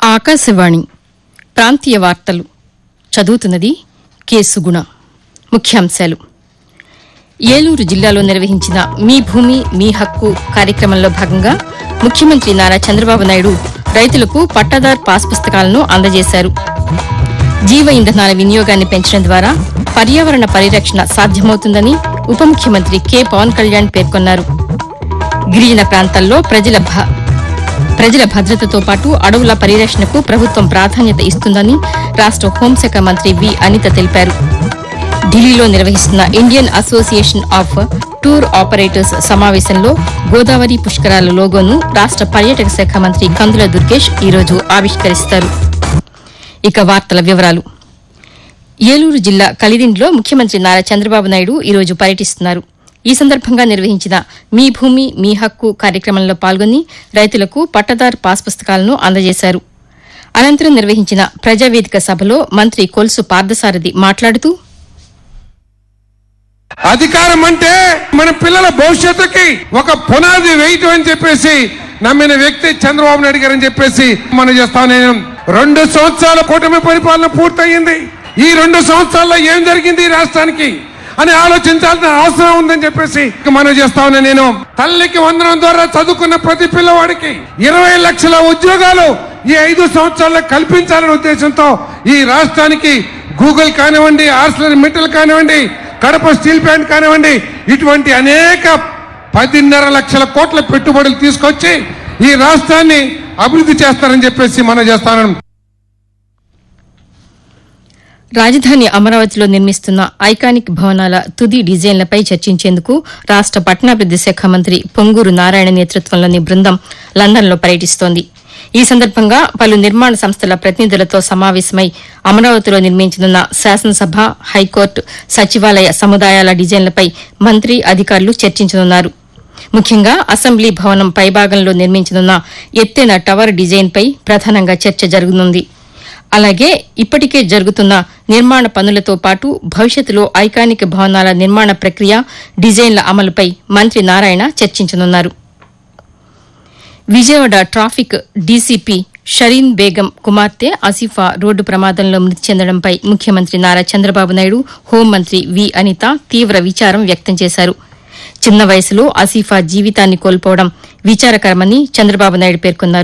ఆకాశవాణి ప్రాంతీయ వార్తలు చదువుతున్నది కె సుగుణ ముఖ్యాంశాలు ఏలూరు జిల్లాలో నిర్వహించిన మీ భూమి మీ హక్కు కార్యక్రమంలో భాగంగా ముఖ్యమంత్రి నారా చంద్రబాబు నాయుడు రైతులకు పట్టాదార్ పాస్ పుస్తకాలను అందజేశారు జీవ ఇంధనాల వినియోగాన్ని పెంచడం ద్వారా పర్యావరణ పరిరక్షణ సాధ్యమవుతుందని ఉప ముఖ్యమంత్రి కె పవన్ కళ్యాణ్ పేర్కొన్నారు గిరిజన ప్రాంతాల్లో ప్రజల భ- ప్రజల భద్రతతో పాటు అడవుల పరిరక్షణకు ప్రభుత్వం ప్రాధాన్యత ఇస్తుందని రాష్ట హోంశాఖ మంత్రి వి అనిత తెలిపారు ఢిల్లీలో నిర్వహిస్తున్న Indian association of tour operators సమావేశంలో గోదావరి పుష్కరాల లోగోను రాష్ట పర్యాటక శాఖ మంత్రి కందుల దుర్గేష్ ఈరోజు ఆవిష్కరిస్తారు ఇక వార్తల వివరాలు ఏలూరు జిల్లా కలిదిండిలో ముఖ్యమంత్రి నారా చంద్రబాబు నాయుడు ఈరోజు పర్యటిస్తున్నారు ఈ సందర్భంగా నిర్వహించిన మీ భూమి మీ హక్కు కార్యక్రమంలో పాల్గొని రైతులకు పట్టదార్ పాస్ పుస్తకాలను అందజేశారు అనంతరం నిర్వహించిన ప్రజావేదిక సభలో మంత్రి కొలుసు పార్థసారథి మాట్లాడుతూ అధికారం అంటే మన పిల్లల భవిష్యత్తుకి ఒక పునాది వేయటం అని చెప్పేసి నమ్మిన వ్యక్తి చంద్రబాబు నాయుడు గారు అని చెప్పేసి మనం చేస్తాం నేను రెండు సంవత్సరాల కూటమి పరిపాలన పూర్తయింది ఈ రెండు సంవత్సరాల్లో ఏం జరిగింది ఈ రాష్ట్రానికి అని ఆలోచించాల్సిన అవసరం ఉందని చెప్పేసి మనం చేస్తా ఉన్నా నేను తల్లికి వందనం ద్వారా చదువుకున్న ప్రతి పిల్లవాడికి ఇరవై లక్షల ఉద్యోగాలు ఈ ఐదు సంవత్సరాల్లో కల్పించాలనే ఉద్దేశంతో ఈ రాష్ట్రానికి గూగుల్ కానివ్వండి ఆర్సలర్ మిట్టల్ కానివ్వండి కడప స్టీల్ ప్లాంట్ కానివ్వండి ఇటువంటి అనేక పదిన్నర లక్షల కోట్ల పెట్టుబడులు తీసుకొచ్చి ఈ రాష్ట్రాన్ని అభివృద్ధి చేస్తారని చెప్పేసి మనం చేస్తాను రాజధాని అమరావతిలో నిర్మిస్తున్న ఐకానిక్ భవనాల తుది డిజైన్లపై చర్చించేందుకు రాష్ట పట్టణాభివృద్ది శాఖ మంత్రి పొంగూరు నారాయణ నేతృత్వంలోని బృందం లండన్లో పర్యటిస్తోంది ఈ సందర్భంగా పలు నిర్మాణ సంస్థల ప్రతినిధులతో సమావేశమై అమరావతిలో నిర్మించనున్న శాసనసభ హైకోర్టు సచివాలయ సముదాయాల డిజైన్లపై మంత్రి అధికారులు చర్చించనున్నారు ముఖ్యంగా అసెంబ్లీ భవనం పైభాగంలో నిర్మించనున్న ఎత్తైన టవర్ డిజైన్పై ప్రధానంగా చర్చ జరగనుంది అలాగే ఇప్పటికే జరుగుతున్న నిర్మాణ పనులతో పాటు భవిష్యత్తులో ఐకానిక్ భవనాల నిర్మాణ ప్రక్రియ డిజైన్ల అమలుపై మంత్రి నారాయణ చర్చించనున్నారు విజయవాడ ట్రాఫిక్ డీసీపీ షరీన్ బేగం కుమార్తె ఆసిఫా రోడ్డు ప్రమాదంలో మృతి చెందడంపై ముఖ్యమంత్రి నారా చంద్రబాబు నాయుడు హోంమంత్రి వి అనిత తీవ్ర విచారం వ్యక్తం చేశారు చిన్న వయసులో ఆసిఫా జీవితాన్ని కోల్పోవడం విచారకరమని చంద్రబాబు నాయుడు పేర్కొన్నారు